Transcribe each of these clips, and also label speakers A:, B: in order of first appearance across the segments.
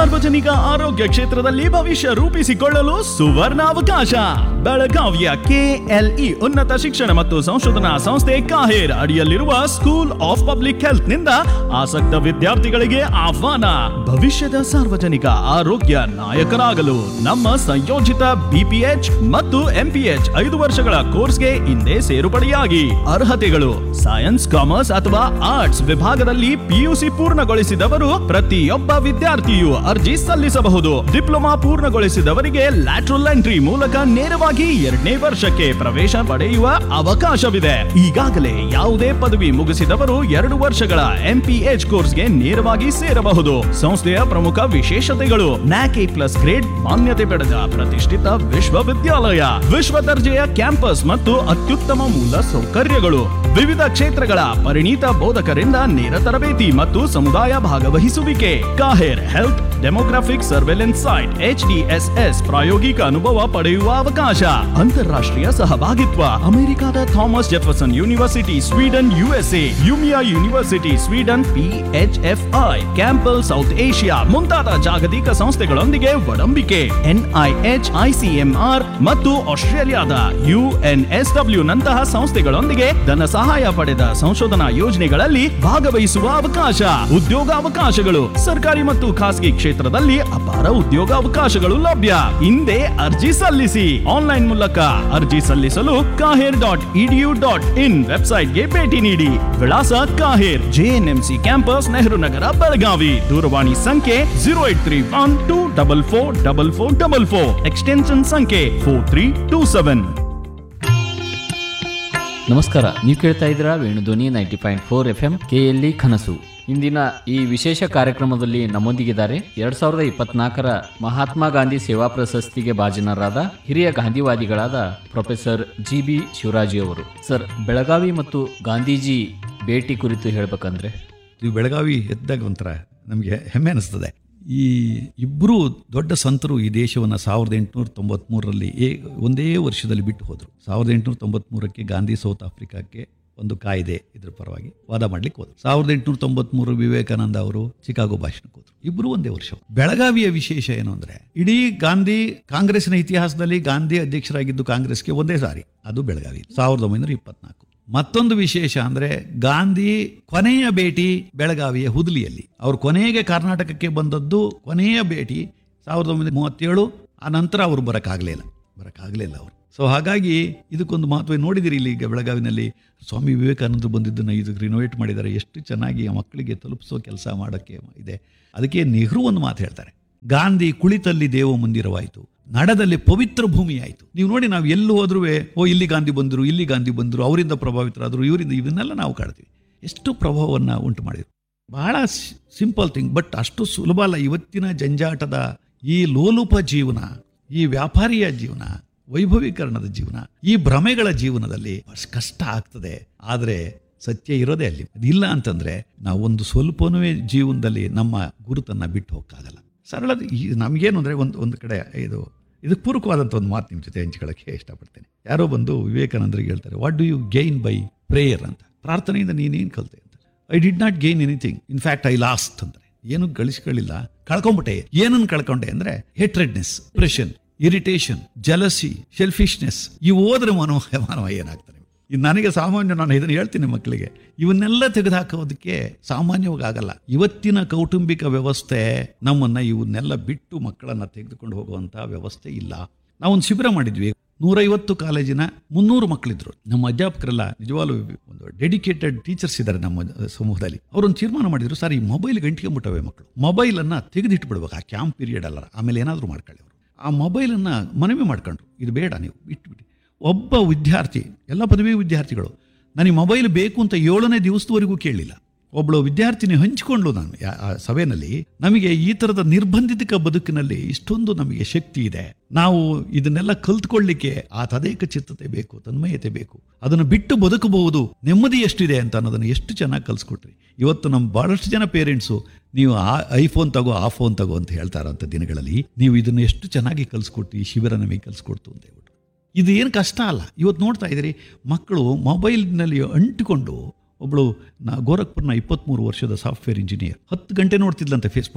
A: ಸಾರ್ವಜನಿಕ ಆರೋಗ್ಯ ಕ್ಷೇತ್ರದಲ್ಲಿ ಭವಿಷ್ಯ ರೂಪಿಸಿಕೊಳ್ಳಲು ಸುವರ್ಣ ಅವಕಾಶ ಬೆಳಗಾವಿಯ ಕೆಎಲ್ಇ ಉನ್ನತ ಶಿಕ್ಷಣ ಮತ್ತು ಸಂಶೋಧನಾ ಸಂಸ್ಥೆ ಕಾಹೇರ್ ಅಡಿಯಲ್ಲಿರುವ ಸ್ಕೂಲ್ ಆಫ್ ಪಬ್ಲಿಕ್ ಹೆಲ್ತ್ ನಿಂದ ಆಸಕ್ತ ವಿದ್ಯಾರ್ಥಿಗಳಿಗೆ ಆಹ್ವಾನ ಭವಿಷ್ಯದ ಸಾರ್ವಜನಿಕ ಆರೋಗ್ಯ ನಾಯಕರಾಗಲು ನಮ್ಮ ಸಂಯೋಜಿತ ಬಿಪಿಎಚ್ ಮತ್ತು ಎಂಪಿಎಚ್ ಐದು ವರ್ಷಗಳ ಕೋರ್ಸ್ಗೆ ಹಿಂದೆ ಸೇರ್ಪಡೆಯಾಗಿ ಅರ್ಹತೆಗಳು ಸೈನ್ಸ್ ಕಾಮರ್ಸ್ ಅಥವಾ ಆರ್ಟ್ಸ್ ವಿಭಾಗದಲ್ಲಿ ಪಿಯುಸಿ ಪೂರ್ಣಗೊಳಿಸಿದವರು ಪ್ರತಿಯೊಬ್ಬ ವಿದ್ಯಾರ್ಥಿಯು ಅರ್ಜಿ ಸಲ್ಲಿಸಬಹುದು ಡಿಪ್ಲೊಮಾ ಪೂರ್ಣಗೊಳಿಸಿದವರಿಗೆ ಲ್ಯಾಟ್ರಲ್ ಎಂಟ್ರಿ ಮೂಲಕ ನೇರವಾಗಿ ಎರಡನೇ ವರ್ಷಕ್ಕೆ ಪ್ರವೇಶ ಪಡೆಯುವ ಅವಕಾಶವಿದೆ ಈಗಾಗಲೇ ಯಾವುದೇ ಪದವಿ ಮುಗಿಸಿದವರು ಎರಡು ವರ್ಷಗಳ ಎಂಪಿಎಚ್ ಕೋರ್ಸ್ಗೆ ನೇರವಾಗಿ ಸೇರಬಹುದು ಸಂಸ್ಥೆಯ ಪ್ರಮುಖ ವಿಶೇಷತೆಗಳು ನ್ಯಾಕ್ ಎ ಪ್ಲಸ್ ಗ್ರೇಡ್ ಮಾನ್ಯತೆ ಪಡೆದ ಪ್ರತಿಷ್ಠಿತ ವಿಶ್ವವಿದ್ಯಾಲಯ ವಿಶ್ವ ದರ್ಜೆಯ ಕ್ಯಾಂಪಸ್ ಮತ್ತು ಅತ್ಯುತ್ತಮ ಮೂಲ ಸೌಕರ್ಯಗಳು ವಿವಿಧ ಕ್ಷೇತ್ರಗಳ ಪರಿಣಿತ ಬೋಧಕರಿಂದ ನೇರ ತರಬೇತಿ ಮತ್ತು ಸಮುದಾಯ ಭಾಗವಹಿಸುವಿಕೆ KAHER health demographic surveillance site H S ಪ್ರಾಯೋಗಿಕ ಅನುಭವ ಪಡೆಯುವ ಅವಕಾಶ ಅಂತಾರಾಷ್ಟ್ರೀಯ ಸಹಭಾಗಿತ್ವ ಅಮೆರಿಕದ Thomas Jefferson university Sweden USA Umea university Sweden PHFI Campbell South Asia ಮುಂತಾದ ಜಾಗತಿಕ ಸಂಸ್ಥೆಗಳೊಂದಿಗೆ ಒಡಂಬಿಕೆ ಎನ್ಐಎಚ್ ಐಸಿಎಂಆರ್ ಮತ್ತು ಆಸ್ಟ್ರೇಲಿಯಾದ ಯುಎನ್ಎಸ್ಡಬ್ಲ್ಯೂ ನಂತಹ ಸಂಸ್ಥೆಗಳೊಂದಿಗೆ ಧನ ಸಹಾಯ ಪಡೆದ ಸಂಶೋಧನಾ ಯೋಜನೆಗಳಲ್ಲಿ ಭಾಗವಹಿಸುವ ಅವಕಾಶ ಉದ್ಯೋಗಾವಕಾಶಗಳು ಸರ್ಕಾರಿ ಮತ್ತು ಖಾಸಗಿ ಕ್ಷೇತ್ರದಲ್ಲಿ ಅಪಾರ ಉದ್ಯೋಗಾವಕಾಶಗಳು ಲಭ್ಯ ಹಿಂದೆ ಅರ್ಜಿ ಸಲ್ಲಿಸಿ ಆನ್ಲೈನ್ ಮೂಲಕ ಅರ್ಜಿ ಸಲ್ಲಿಸಲು KAHER dot EDU dot in ವೆಬ್ಸೈಟ್ಗೆ ಭೇಟಿ ನೀಡಿ ವಿಳಾಸ ಕಾಹೇರ್ ಜೆಎನ್ಎಂಸಿ ಕ್ಯಾಂಪಸ್ ನೆಹರು ನಗರ ಬೆಳಗಾವಿ ದೂರವಾಣಿ ಸಂಖ್ಯೆ zero eight three one two double four double four double four extension ಸಂಖ್ಯೆ ಫೋರ್ ತ್ರೀ ಟೂ ಸೆವೆನ್
B: ನಮಸ್ಕಾರ ನೀವು ಕೇಳ್ತಾ ಇದ್ದೀರಾ Venudhwani ninety point four F M KLE ಕನಸು ಇಂದಿನ ಈ ವಿಶೇಷ ಕಾರ್ಯಕ್ರಮದಲ್ಲಿ ನಮ್ಮೊಂದಿಗಿದ್ದಾರೆ ಎರಡ್ ಸಾವಿರದ ಇಪ್ಪತ್ನಾಲ್ಕರ ಮಹಾತ್ಮ ಗಾಂಧಿ ಸೇವಾ ಪ್ರಶಸ್ತಿಗೆ ಭಾಜನರಾದ ಹಿರಿಯ ಗಾಂಧಿವಾದಿಗಳಾದ ಪ್ರೊಫೆಸರ್ ಜಿ ಬಿ ಶಿವರಾಜಿ ಅವರು ಸರ್ ಬೆಳಗಾವಿ ಮತ್ತು ಗಾಂಧೀಜಿ ಭೇಟಿ ಕುರಿತು ಹೇಳ್ಬೇಕಂದ್ರೆ
C: ಇದು ಬೆಳಗಾವಿ ಎದ್ದಾಗ ಒಂಥರ ನಮಗೆ ಹೆಮ್ಮೆ ಅನಿಸ್ತದೆ ಈ ಇಬ್ಬರು ದೊಡ್ಡ ಸಂತರು ಈ ದೇಶವನ್ನು ಸಾವಿರದ ಎಂಟುನೂರ ತೊಂಬತ್ಮೂರರಲ್ಲಿ ಏ ಒಂದೇ ವರ್ಷದಲ್ಲಿ ಬಿಟ್ಟು ಹೋದರು ಸಾವಿರದ ಎಂಟುನೂರ ತೊಂಬತ್ಮೂರಕ್ಕೆ ಗಾಂಧಿ ಸೌತ್ ಆಫ್ರಿಕಾಕ್ಕೆ ಒಂದು ಕಾಯ್ದೆ ಇದ್ರ ಪರವಾಗಿ ವಾದ ಮಾಡ್ಲಿಕ್ಕೆ ಹೋದ್ರು ಸಾವಿರದ ಎಂಟುನೂರ ತೊಂಬತ್ಮೂರು ವಿವೇಕಾನಂದ ಅವರು ಚಿಕಾಗೋ ಭಾಷಣಕ್ಕೆ ಹೋದ್ರು ಇಬ್ಬರು ಒಂದೇ ವರ್ಷ ಬೆಳಗಾವಿಯ ವಿಶೇಷ ಏನು ಅಂದ್ರೆ ಇಡೀ ಗಾಂಧಿ ಕಾಂಗ್ರೆಸ್ನ ಇತಿಹಾಸದಲ್ಲಿ ಗಾಂಧಿ ಅಧ್ಯಕ್ಷರಾಗಿದ್ದು ಕಾಂಗ್ರೆಸ್ಗೆ ಒಂದೇ ಸಾರಿ ಅದು ಬೆಳಗಾವಿ ಸಾವಿರದ ಒಂಬೈನೂರ ಇಪ್ಪತ್ನಾಲ್ಕು ಮತ್ತೊಂದು ವಿಶೇಷ ಅಂದ್ರೆ ಗಾಂಧಿ ಕೊನೆಯ ಭೇಟಿ ಬೆಳಗಾವಿಯ ಹುದಲಿಯಲ್ಲಿ ಅವ್ರು ಕೊನೆಗೆ ಕರ್ನಾಟಕಕ್ಕೆ ಬಂದದ್ದು ಕೊನೆಯ ಭೇಟಿ ಸಾವಿರದ ಒಂಬೈನೂರ ಮೂವತ್ತೇಳು ಆ ನಂತರ ಅವರು ಬರೋಕ್ಕಾಗಲಿಲ್ಲ ಬರೋಕ್ಕಾಗಲಿಲ್ಲ ಅವರು ಸೊ ಹಾಗಾಗಿ ಇದಕ್ಕೊಂದು ಮಹತ್ವ ನೋಡಿದಿರಿ ಇಲ್ಲಿ ಈಗ ಬೆಳಗಾವಿನಲ್ಲಿ ಸ್ವಾಮಿ ವಿವೇಕಾನಂದರು ಬಂದಿದ್ದನ್ನು ಇದಕ್ಕೆ ರಿನೋವೇಟ್ ಮಾಡಿದ್ದಾರೆ ಎಷ್ಟು ಚೆನ್ನಾಗಿ ಆ ಮಕ್ಕಳಿಗೆ ತಲುಪಿಸೋ ಕೆಲಸ ಮಾಡೋಕ್ಕೆ ಇದೆ ಅದಕ್ಕೆ ನೆಹರು ಒಂದು ಮಾತು ಹೇಳ್ತಾರೆ ಗಾಂಧಿ ಕುಳಿತಲ್ಲಿ ದೇವ ಮಂದಿರವಾಯಿತು ನಡದಲ್ಲಿ ಪವಿತ್ರ ಭೂಮಿ ಆಯಿತು ನೀವು ನೋಡಿ ನಾವು ಎಲ್ಲೂ ಹೋದ್ರೂ ಓ ಇಲ್ಲಿ ಗಾಂಧಿ ಬಂದರು ಇಲ್ಲಿ ಗಾಂಧಿ ಬಂದರು ಅವರಿಂದ ಪ್ರಭಾವಿತರಾದರು ಇವರಿಂದ ಇವನ್ನೆಲ್ಲ ನಾವು ಕಾಡ್ತೀವಿ ಎಷ್ಟು ಪ್ರಭಾವವನ್ನು ಉಂಟು ಮಾಡಿದರು ಬಹಳ ಸಿಂಪಲ್ ಥಿಂಗ್ ಬಟ್ ಅಷ್ಟು ಸುಲಭ ಅಲ್ಲ ಇವತ್ತಿನ ಜಂಜಾಟದ ಈ ಲೋಲುಪ ಜೀವನ ಈ ವ್ಯಾಪಾರಿಯ ಜೀವನ ವೈಭವೀಕರಣದ ಜೀವನ ಈ ಭ್ರಮೆಗಳ ಜೀವನದಲ್ಲಿ ಅಷ್ಟ್ ಕಷ್ಟ ಆಗ್ತದೆ ಆದರೆ ಸತ್ಯ ಇರೋದೇ ಅಲ್ಲಿ ಇಲ್ಲ ಅಂತಂದ್ರೆ ನಾವು ಒಂದು ಸ್ವಲ್ಪನೂ ಜೀವನದಲ್ಲಿ ನಮ್ಮ ಗುರುತನ್ನ ಬಿಟ್ಟು ಹೋಗಕ್ಕಾಗಲ್ಲ ಸರಳ ಈ ನಮಗೇನು ಅಂದರೆ ಒಂದು ಒಂದು ಕಡೆ ಇದು ಇದಕ್ಕೆ ಪೂರಕವಾದಂಥ ಒಂದು ಮಾತು ನಿಮ್ಮ ಜೊತೆ ಹಂಚ್ಕೊಳ್ಳೋಕ್ಕೆ ಇಷ್ಟಪಡ್ತೇನೆ ಯಾರೋ ಬಂದು ವಿವೇಕಾನಂದರಿಗೆ ಹೇಳ್ತಾರೆ what do you gain by prayer ಅಂತ ಪ್ರಾರ್ಥನೆಯಿಂದ ನೀನೇನು ಕಲಿತೆ ಅಂತ I did not gain anything in fact I lost ಅಂತಾರೆ ಏನು ಗಳಿಸ್ಕೊಳ್ಳಿಲ್ಲ ಕಳ್ಕೊಂಬಿಟ್ಟೆ ಏನನ್ನು ಕಳ್ಕೊಂಡೆ ಅಂದರೆ hatredness depression irritation jealousy selfishness ಇವು ಹೋದ್ರೆ ಮಾನವ ಮಾನವ ಏನಾಗ್ತಾನೆ ಇದು ನನಗೆ ಸಾಮಾನ್ಯ ನಾನು ಇದನ್ನು ಹೇಳ್ತೀನಿ ಮಕ್ಕಳಿಗೆ ಇವನ್ನೆಲ್ಲ ತೆಗೆದುಹಾಕೋದಕ್ಕೆ ಸಾಮಾನ್ಯವಾಗಿ ಆಗಲ್ಲ ಇವತ್ತಿನ ಕೌಟುಂಬಿಕ ವ್ಯವಸ್ಥೆ ನಮ್ಮನ್ನ ಇವನ್ನೆಲ್ಲ ಬಿಟ್ಟು ಮಕ್ಕಳನ್ನ ತೆಗೆದುಕೊಂಡು ಹೋಗುವಂಥ ವ್ಯವಸ್ಥೆ ಇಲ್ಲ ನಾವೊಂದು ಶಿಬಿರ ಮಾಡಿದ್ವಿ ನೂರೈವತ್ತು ಕಾಲೇಜಿನ ಮುನ್ನೂರು ಮಕ್ಕಳಿದ್ರು ನಮ್ಮ ಅಧ್ಯಾಪಕರೆಲ್ಲ ನಿಜವಾಗ್ಲೂ ಒಂದು ಡೆಡಿಕೇಟೆಡ್ ಟೀಚರ್ಸ್ ಇದ್ದಾರೆ ನಮ್ಮ ಸಮೂಹದಲ್ಲಿ ಅವರೊಂದು ತೀರ್ಮಾನ ಮಾಡಿದ್ರು ಸರ್ ಈ ಮೊಬೈಲ್ ಗಂಟಿಗೆಂಬಿಟ್ಟವೆ ಮಕ್ಕಳು ಮೊಬೈಲನ್ನು ತೆಗೆದಿಟ್ಬಿಡ್ಬೇಕು ಆ ಕ್ಯಾಂಪ್ ಪೀರಿಯಡ್ ಅಲ್ಲ ಆಮೇಲೆ ಏನಾದರೂ ಮಾಡ್ಕೊಳ್ಳಿ ಅವರು ಆ ಮೊಬೈಲನ್ನು ಮನವಿ ಮಾಡ್ಕೊಂಡ್ರು ಇದು ಬೇಡ ನೀವು ಬಿಟ್ಬಿಡಿ ಒಬ್ಬ ವಿದ್ಯಾರ್ಥಿ ಎಲ್ಲ ಪದವಿ ವಿದ್ಯಾರ್ಥಿಗಳು ನನಗೆ ಮೊಬೈಲ್ ಬೇಕು ಅಂತ ಏಳನೇ ದಿವಸದವರೆಗೂ ಕೇಳಲಿಲ್ಲ ಒಬ್ಬಳು ವಿದ್ಯಾರ್ಥಿನಿ ಹಂಚಿಕೊಂಡ್ಲು ನಾನು ಯಾ- ಆ ಸಭೆಯಲ್ಲಿ ನಮಗೆ ಈ ಥರದ ನಿರ್ಬಂಧಿತ ಬದುಕಿನಲ್ಲಿ ಇಷ್ಟೊಂದು ನಮಗೆ ಶಕ್ತಿ ಇದೆ ನಾವು ಇದನ್ನೆಲ್ಲ ಕಲ್ತ್ಕೊಳ್ಳಿಕ್ಕೆ ಆ ತದೇಕ ಚಿತ್ತತೆ ಬೇಕು ತನ್ಮಯತೆ ಬೇಕು ಅದನ್ನು ಬಿಟ್ಟು ಬದುಕಬಹುದು ನೆಮ್ಮದಿ ಎಷ್ಟಿದೆ ಅಂತ ಅನ್ನೋದನ್ನು ಎಷ್ಟು ಚೆನ್ನಾಗಿ ಕಲಿಸ್ಕೊಟ್ರಿ ಇವತ್ತು ನಮ್ಮ ಭಾಳಷ್ಟು ಜನ ಪೇರೆಂಟ್ಸು ನೀವು ಆ ಐಫೋನ್ ತಗೋ ಆ ಫೋನ್ ತಗೋ ಅಂತ ಹೇಳ್ತಾ ಇರೋಂಥ ದಿನಗಳಲ್ಲಿ ನೀವು ಇದನ್ನು ಎಷ್ಟು ಚೆನ್ನಾಗಿ ಕಲಿಸ್ಕೊಟ್ಟು ಈ ಶಿಬಿರ ನಮಗೆ ಕಲಿಸ್ಕೊಡ್ತು ಅಂತ ಹೇಳ್ಬಿಟ್ಟು ಇದು ಏನು ಕಷ್ಟ ಅಲ್ಲ ಇವತ್ತು ನೋಡ್ತಾ ಇದ್ದೀರಿ ಮಕ್ಕಳು ಮೊಬೈಲ್ನಲ್ಲಿ ಅಂಟಿಕೊಂಡು ಒಬ್ಬಳು ನಾ ಗೋರಖ್ಪುರ್ನ ಇಪ್ಪತ್ತ್ಮೂರು ವರ್ಷದ ಸಾಫ್ಟ್ವೇರ್ ಇಂಜಿನಿಯರ್ ಹತ್ತು ಗಂಟೆ ನೋಡ್ತಿದ್ಲಂತೆ ಫೇಸ್ಬುಕ್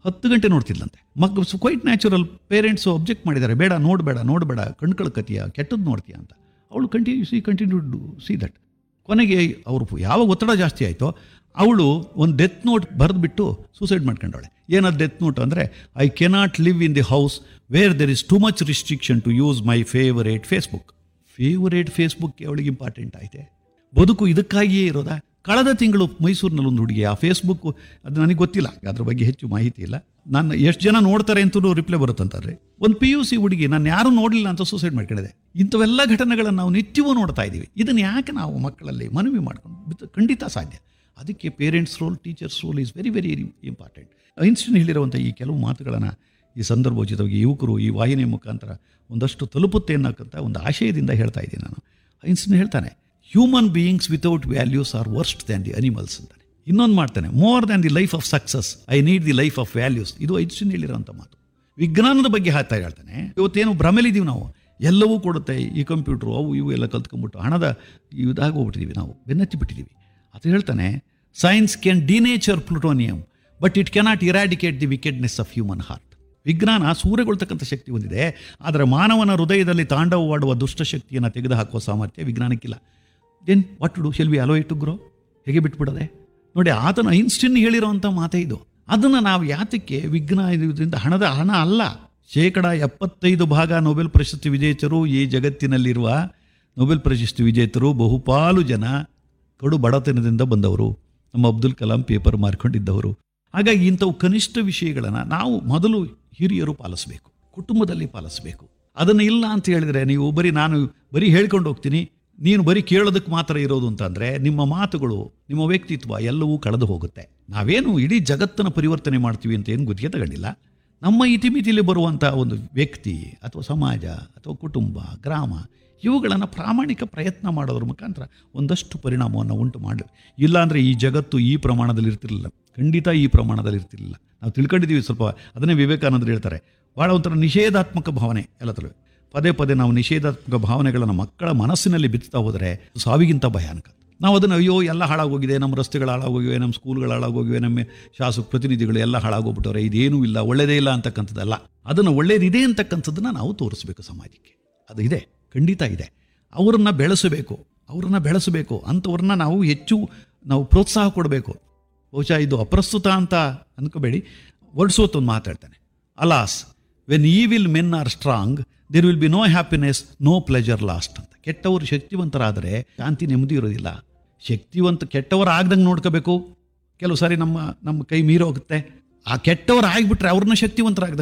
C: ಹತ್ತು ಗಂಟೆ ನೋಡ್ತಿದ್ಲಂತೆ ಮಕ್ಕಳು ಕ್ವೈಟ್ ನ್ಯಾಚುರಲ್ ಪೇರೆಂಟ್ಸು ಅಬ್ಜೆಕ್ಟ್ ಮಾಡಿದ್ದಾರೆ ಬೇಡ ನೋಡಬೇಡ ನೋಡಬೇಡ ಕಣ್ಕಳ್ಕತೀಯ ಕೆಟ್ಟದ್ದು ನೋಡ್ತೀಯ ಅಂತ ಅವಳು continue see continue do see that ಕೊನೆಗೆ ಅವರು ಯಾವ ಒತ್ತಡ ಜಾಸ್ತಿ ಆಯಿತೋ ಅವಳು ಒಂದು ಡೆತ್ ನೋಟ್ ಬರೆದ್ಬಿಟ್ಟು ಸೂಸೈಡ್ ಮಾಡ್ಕೊಂಡವಳೆ ಏನದು ಡೆತ್ ನೋಟ್ ಅಂದರೆ I cannot live in the house where there is too much restriction to use my favourite Facebook favourite Facebook ಅವಳಿಗೆ ಇಂಪಾರ್ಟೆಂಟ್ ಆಯಿತೆ ಬದುಕು ಇದಕ್ಕಾಗಿಯೇ ಇರೋದಾ ಕಳೆದ ತಿಂಗಳು ಮೈಸೂರಿನಲ್ಲಿ ಒಂದು ಹುಡುಗಿ ಆ ಫೇಸ್ಬುಕ್ ಅದು ನನಗೆ ಗೊತ್ತಿಲ್ಲ ಅದ್ರ ಬಗ್ಗೆ ಹೆಚ್ಚು ಮಾಹಿತಿ ಇಲ್ಲ ನಾನು ಎಷ್ಟು ಜನ ನೋಡ್ತಾರೆ ಅಂತಲೂ ರಿಪ್ಲೈ ಬರುತ್ತಂತಾರೆ ಒಂದು ಪಿ ಯು ಸಿ ಹುಡುಗಿ ನಾನು ಯಾರೂ ನೋಡಲಿಲ್ಲ ಅಂತ ಸೂಸೈಡ್ ಮಾಡ್ಕೊಂಡಿದೆ ಇಂಥವೆಲ್ಲ ಘಟನೆಗಳನ್ನು ನಾವು ನಿತ್ಯವೂ ನೋಡ್ತಾ ಇದ್ದೀವಿ ಇದನ್ನು ಯಾಕೆ ನಾವು ಮಕ್ಕಳಲ್ಲಿ ಮನವಿ ಮಾಡ್ಕೊಂಡು ಬಿತ್ತು- ಖಂಡಿತ ಸಾಧ್ಯ ಅದಕ್ಕೆ parents role teachers role is very very important Einstein ಹೇಳಿರುವಂಥ ಈ ಕೆಲವು ಮಾತುಗಳನ್ನು ಈ ಸಂದರ್ಭೋಚಿತವಾಗಿ ಯುವಕರು ಈ ವಾಹಿನಿಯ ಮುಖಾಂತರ ಒಂದಷ್ಟು ತಲುಪುತ್ತೆ ಅನ್ನೋಕ್ಕಂಥ ಒಂದು ಆಶಯದಿಂದ ಹೇಳ್ತಾ ಇದ್ದೀನಿ ನಾನು ಐನ್ಸ್ಟೀನ್ ಹೇಳ್ತಾನೆ human beings without values are worst than the animals ಅಂತಾನೆ ಇನ್ನೊಂದು ಮಾಡ್ತಾನೆ more than the life of success I need the life of values ಇದು ಐನ್ಸ್ಟೀನ್ ಹೇಳಿರೋಂಥ ಮಾತು ವಿಜ್ಞಾನದ ಬಗ್ಗೆ ಹೇಳ್ತಾ ಹೇಳ್ತಾನೆ ಇವತ್ತೇನು ಭ್ರಮೆಲಿದ್ದೀವಿ ನಾವು ಎಲ್ಲವೂ ಕೊಡುತ್ತೆ ಈ ಕಂಪ್ಯೂಟ್ರು ಅವು ಇವು ಎಲ್ಲ ಕಲ್ತ್ಕೊಂಡ್ಬಿಟ್ಟು ಹಣದ ಇದಾಗಿ ಹೋಗ್ಬಿಟ್ಟಿದ್ದೀವಿ ನಾವು ಬೆನ್ನತ್ತಿ ಬಿಟ್ಟಿದ್ದೀವಿ ಅದು ಹೇಳ್ತಾನೆ science can denature plutonium but it cannot eradicate the wickedness of human heart ವಿಜ್ಞಾನ ಸೂರೆಗೊಳ್ತಕ್ಕಂಥ ಶಕ್ತಿ ಹೊಂದಿದೆ ಆದರೆ ಮಾನವನ ಹೃದಯದಲ್ಲಿ ತಾಂಡವವಾಡುವ ದುಷ್ಟಶಕ್ತಿಯನ್ನು ತೆಗೆದುಹಾಕುವ ಸಾಮರ್ಥ್ಯ ವಿಜ್ಞಾನಕ್ಕಿಲ್ಲ then what to do shall we allow it to grow ಹೇಗೆ ಬಿಟ್ಬಿಡದೆ ನೋಡಿ ಆತನ ಐನ್ಸ್ಟೀನ್ ಹೇಳಿರೋವಂಥ ಮಾತೇ ಇದು ಅದನ್ನು ನಾವು ಯಾತಕ್ಕೆ ವಿಜ್ಞಾನ ಇದರಿಂದ ಹಣದ ಹಣ ಅಲ್ಲ ಶೇಕಡ ಎಪ್ಪತ್ತೈದು ಭಾಗ ನೊಬೆಲ್ ಪ್ರಶಸ್ತಿ ವಿಜೇತರು ಈ ಜಗತ್ತಿನಲ್ಲಿರುವ ನೊಬೆಲ್ ಪ್ರಶಸ್ತಿ ವಿಜೇತರು ಬಹುಪಾಲು ಜನ ಕಡು ಬಡತನದಿಂದ ಬಂದವರು ನಮ್ಮ ಅಬ್ದುಲ್ ಕಲಾಂ ಪೇಪರ್ ಮಾರ್ಕೊಂಡಿದ್ದವರು ಹಾಗಾಗಿ ಇಂಥವು ಕನಿಷ್ಠ ವಿಷಯಗಳನ್ನು ನಾವು ಮೊದಲು ಹಿರಿಯರು ಪಾಲಿಸಬೇಕು ಕುಟುಂಬದಲ್ಲಿ ಪಾಲಿಸಬೇಕು ಅದನ್ನು ಇಲ್ಲ ಅಂತ ಹೇಳಿದರೆ ನೀವು ಬರೀ ನಾನು ಬರೀ ಹೇಳ್ಕೊಂಡು ಹೋಗ್ತೀನಿ ನೀನು ಬರೀ ಕೇಳೋದಕ್ಕೆ ಮಾತ್ರ ಇರೋದು ಅಂತಂದರೆ ನಿಮ್ಮ ಮಾತುಗಳು ನಿಮ್ಮ ವ್ಯಕ್ತಿತ್ವ ಎಲ್ಲವೂ ಕಳೆದು ಹೋಗುತ್ತೆ ನಾವೇನು ಇಡೀ ಜಗತ್ತನ್ನು ಪರಿವರ್ತನೆ ಮಾಡ್ತೀವಿ ಅಂತ ಏನು ಗುತ್ತಿಗೆ ತಗೊಂಡಿಲ್ಲ ನಮ್ಮ ಇತಿಮಿತಿಯಲ್ಲಿ ಬರುವಂಥ ಒಂದು ವ್ಯಕ್ತಿ ಅಥವಾ ಸಮಾಜ ಅಥವಾ ಕುಟುಂಬ ಗ್ರಾಮ ಇವುಗಳನ್ನು ಪ್ರಾಮಾಣಿಕ ಪ್ರಯತ್ನ ಮಾಡೋದ್ರ ಮುಖಾಂತರ ಒಂದಷ್ಟು ಪರಿಣಾಮವನ್ನು ಉಂಟು ಮಾಡಲಿ ಇಲ್ಲಾಂದರೆ ಈ ಜಗತ್ತು ಈ ಪ್ರಮಾಣದಲ್ಲಿ ಇರ್ತಿರಲಿಲ್ಲ ಖಂಡಿತ ಈ ಪ್ರಮಾಣದಲ್ಲಿ ಇರ್ತಿರಲಿಲ್ಲ ನಾವು ತಿಳ್ಕೊಂಡಿದ್ದೀವಿ ಸ್ವಲ್ಪ ಅದನ್ನೇ ವಿವೇಕಾನಂದರು ಹೇಳ್ತಾರೆ ಭಾಳ ಒಂಥರ ನಿಷೇಧಾತ್ಮಕ ಭಾವನೆ ಎಲ್ಲದರಲ್ಲೂ ಪದೇ ಪದೇ ನಾವು ನಿಷೇಧಾತ್ಮಕ ಭಾವನೆಗಳನ್ನು ಮಕ್ಕಳ ಮನಸ್ಸಿನಲ್ಲಿ ಬಿತ್ತಾ ಹೋದರೆ ಸಾವಿಗಿಂತ ಭಯಾನಕ ನಾವು ಅದನ್ನು ಅಯ್ಯೋ ಎಲ್ಲ ಹಾಳಾಗೋಗಿದೆ ನಮ್ಮ ರಸ್ತೆಗಳು ಹಾಳಾಗೋಗಿವೆ ನಮ್ಮ ಸ್ಕೂಲ್ಗಳು ಹಾಳಾಗೋಗಿವೆ ನಮ್ಮ ಶಾಸಕ ಪ್ರತಿನಿಧಿಗಳು ಎಲ್ಲ ಹಾಳಾಗೋಗ್ಬಿಟ್ಟವ್ರೆ ಇದೇನೂ ಇಲ್ಲ ಒಳ್ಳೆಯದೇ ಇಲ್ಲ ಅಂತಕ್ಕಂಥದ್ದಲ್ಲ ಅದನ್ನು ಒಳ್ಳೇದಿದೆ ಅಂತಕ್ಕಂಥದ್ದನ್ನು ನಾವು ತೋರಿಸ್ಬೇಕು ಸಮಾಜಕ್ಕೆ ಅದು ಇದೆ ಖಂಡಿತ ಇದೆ ಅವರನ್ನು ಬೆಳೆಸಬೇಕು ಅವರನ್ನು ಬೆಳೆಸಬೇಕು ಅಂಥವ್ರನ್ನ ನಾವು ಹೆಚ್ಚು ನಾವು ಪ್ರೋತ್ಸಾಹ ಕೊಡಬೇಕು ಬಹುಶಃ ಇದು ಅಪ್ರಸ್ತುತ ಅಂತ ಅನ್ಕೋಬೇಡಿ ವರ್ಡ್ಸೋತ್ ಒಂದು ಮಾತಾಡ್ತಾನೆ alas when evil men are strong there will be no happiness no pleasure last ಅಂತ ಕೆಟ್ಟವರು ಶಕ್ತಿವಂತರಾದರೆ ಶಾಂತಿ ನೆಮ್ಮದಿ ಇರೋದಿಲ್ಲ ಶಕ್ತಿವಂತ ಕೆಟ್ಟವರು ಆಗ್ದಂಗೆ ನೋಡ್ಕೋಬೇಕು ಕೆಲವು ಸಾರಿ ನಮ್ಮ ನಮ್ಮ ಕೈ ಮೀರೋಗುತ್ತೆ ಆ ಕೆಟ್ಟವರು ಆಗಿಬಿಟ್ರೆ ಅವ್ರನ್ನ ಶಕ್ತಿವಂತರಾಗ್ದಂಗೆ